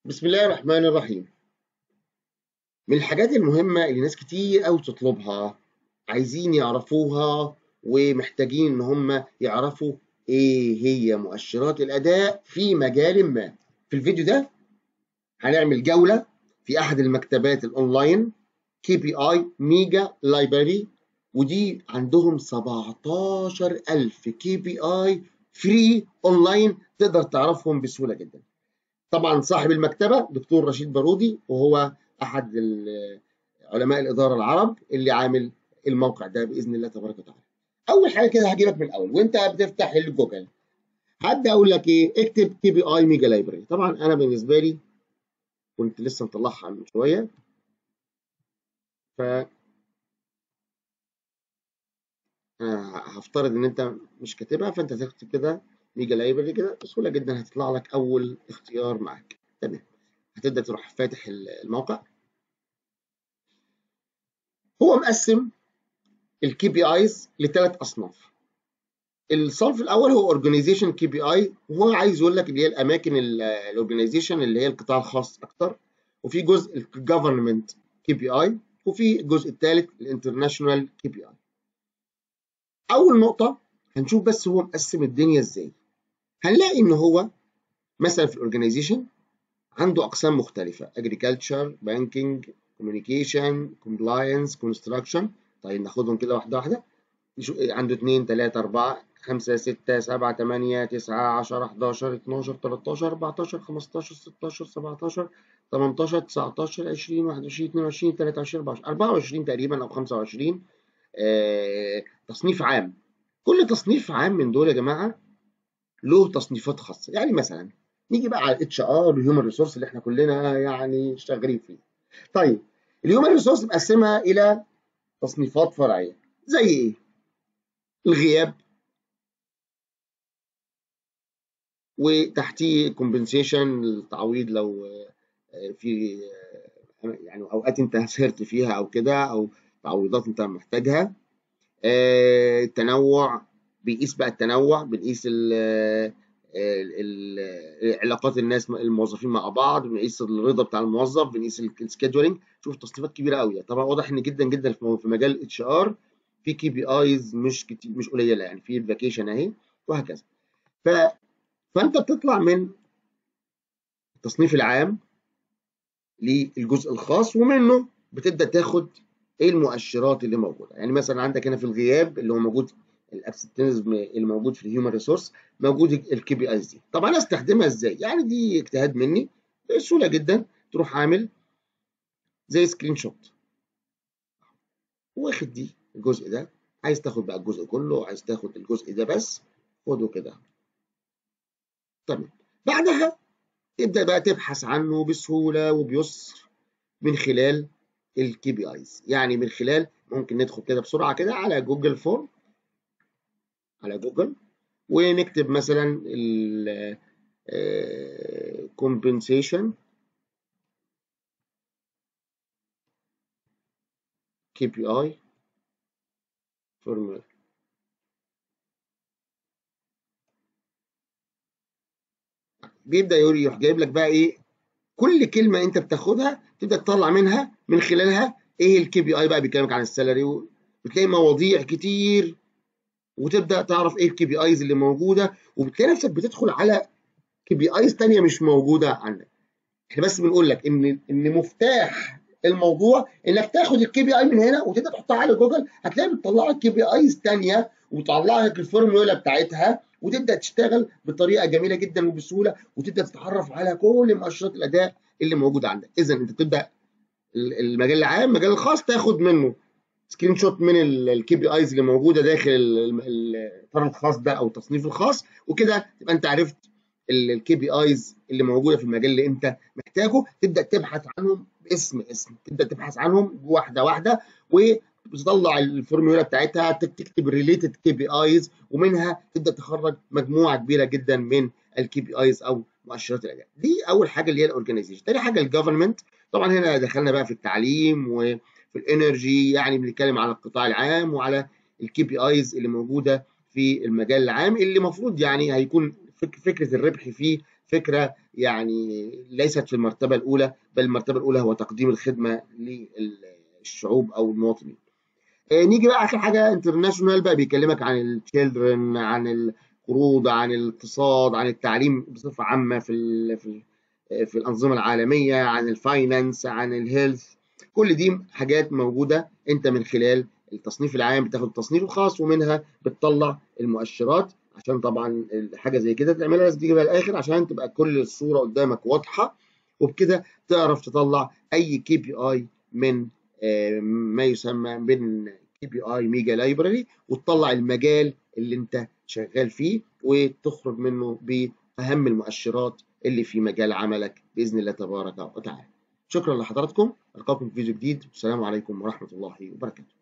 بسم الله الرحمن الرحيم من الحاجات المهمة اللي ناس كتير أوي تطلبها عايزين يعرفوها ومحتاجين إن هم يعرفوا إيه هي مؤشرات الأداء في مجال ما. في الفيديو ده هنعمل جولة في أحد المكتبات الأونلاين كي بي آي ميجا لايبراري ودي عندهم 17000 كي بي آي فري أونلاين تقدر تعرفهم بسهولة جدا. طبعا صاحب المكتبة دكتور رشيد بارودي وهو أحد علماء الإدارة العرب اللي عامل الموقع ده بإذن الله تبارك وتعالى. أول حاجة كده هجيبك من الأول وأنت بتفتح الجوجل هبدأ أقول لك إيه اكتب كي بي آي ميجا لايبرري طبعا أنا بالنسبة لي كنت لسه مطلعها من شوية ف هفترض إن أنت مش كاتبها فأنت تكتب كده ميجا لايبرري كده بسهوله جدا هتطلع لك اول اختيار معاك تمام هتبدا تروح فاتح الموقع هو مقسم الكي بي ايز لثلاث اصناف الصنف الاول هو اورجانيزيشن كي بي اي وهو عايز يقول لك اللي هي الاماكن الاورجانيزيشن اللي هي القطاع الخاص اكتر وفي جزء الجفرمنت كي بي اي وفي الجزء الثالث الانترناشونال كي بي اي اول نقطه هنشوف بس هو مقسم الدنيا ازاي هنلاقي ان هو مثلا في الاورجنايزيشن عنده اقسام مختلفه agriculture banking communication compliance construction طيب ناخدهم كده واحده واحده عنده 2 3 4 5 6 7 8 9 10 11 12 13 14 15 16 17 18 19 20 21 22 23 24 24 تقريبا او 25 آه تصنيف عام كل تصنيف عام من دول يا جماعه له تصنيفات خاصه يعني مثلا نيجي بقى على الاتش ار والهيومن ريسورس اللي احنا كلنا يعني شغالين فيه طيب الهيومن ريسورس مقسمها الى تصنيفات فرعيه زي ايه الغياب وتحتيه كومبنسيشن التعويض لو في يعني اوقات انت سهرت فيها او كده او تعويضات انت محتاجها التنوع بيقيس بقى التنوع بنقيس علاقات الناس الموظفين مع بعض بنقيس الرضا بتاع الموظف بنقيس السكيدولينج شوف تصنيفات كبيره قوي طبعا واضح ان جدا جدا في مجال الاتش ار في كي بي ايز مش كتير مش قليله يعني في الفاكيشن اهي وهكذا ف فانت بتطلع من التصنيف العام للجزء المخصص ومنه بتبدا تاخد ايه المؤشرات اللي موجوده يعني مثلا عندك هنا في الغياب اللي هو موجود الابستنزم اللي موجود في الهيومن ريسورس موجود الكي بي ايز دي طب انا استخدمها ازاي يعني دي اجتهاد مني بسهوله جدا تروح عامل زي سكرين شوت واخد دي الجزء ده عايز تاخد بقى الجزء كله عايز تاخد الجزء ده بس خده كده تمام بعدها تبدا بقى تبحث عنه بسهوله وبيسر من خلال الكي بي ايز يعني من خلال ممكن ندخل كده بسرعه كده على جوجل فورم على جوجل ونكتب مثلا ال compensation KPI formula بيبدأ يروح جايب لك بقى ايه كل كلمة انت بتاخدها تبدأ تطلع منها من خلالها ايه الكي بي اي بقى بيكلمك عن السالري وبتلاقي مواضيع كتير وتبدا تعرف ايه الكي بي ايز اللي موجوده وبتلاقي نفسك بتدخل على كي بي ايز ثانيه مش موجوده عندك احنا بس بنقول لك ان ان مفتاح الموضوع انك تاخد الكي بي اي من هنا وتبدا تحطها على جوجل هتلاقي بتطلع لك كي بي ايز ثانيه وتطلع لك الفورمولا بتاعتها وتبدا تشتغل بطريقه جميله جدا وبسهوله وتبدا تتعرف على كل مؤشرات الاداء اللي موجوده عندك اذا انت تبدا المجال العام المجال الخاص تاخد منه سكرين شوت من الكي بي ايز اللي موجوده داخل الاطار الخاص ده او التصنيف الخاص وكده تبقى انت عرفت الكي بي ايز اللي موجوده في المجال اللي انت محتاجه تبدا تبحث عنهم باسم اسم تبدا تبحث عنهم واحده واحده وتطلع الفورمولا بتاعتها تكتب ريليتد كي بي ايز ومنها تبدا تخرج مجموعه كبيره جدا من الكي بي ايز او مؤشرات الاداء دي اول حاجه اللي هي الاورجنايزيشن تاني حاجه الجفرمنت طبعا هنا دخلنا بقى في التعليم و في الانرجي يعني بنتكلم على القطاع العام وعلى الكي بي ايز اللي موجوده في المجال العام اللي المفروض يعني هيكون فكره الربح فيه فكره يعني ليست في المرتبه الاولى بل المرتبه الاولى هو تقديم الخدمه للشعوب او المواطنين. نيجي بقى اخر حاجه انترناشونال بقى بيكلمك عن التشيلدرن عن القروض عن الاقتصاد عن التعليم بصفه عامه في ال في, ال في الانظمه العالميه عن الفاينانس عن الهيلث كل دي حاجات موجوده انت من خلال التصنيف العام بتاخد التصنيف الخاص ومنها بتطلع المؤشرات عشان طبعا حاجه زي كده تعملها لازم تجيبها الاخر عشان تبقى كل الصوره قدامك واضحه وبكده تعرف تطلع اي كي بي اي من ما يسمى من كي بي اي ميجا لايبراري وتطلع المجال اللي انت شغال فيه وتخرج منه باهم المؤشرات اللي في مجال عملك باذن الله تبارك وتعالى. شكرا لحضراتكم القاكم في فيديو جديد والسلام عليكم ورحمه الله وبركاته.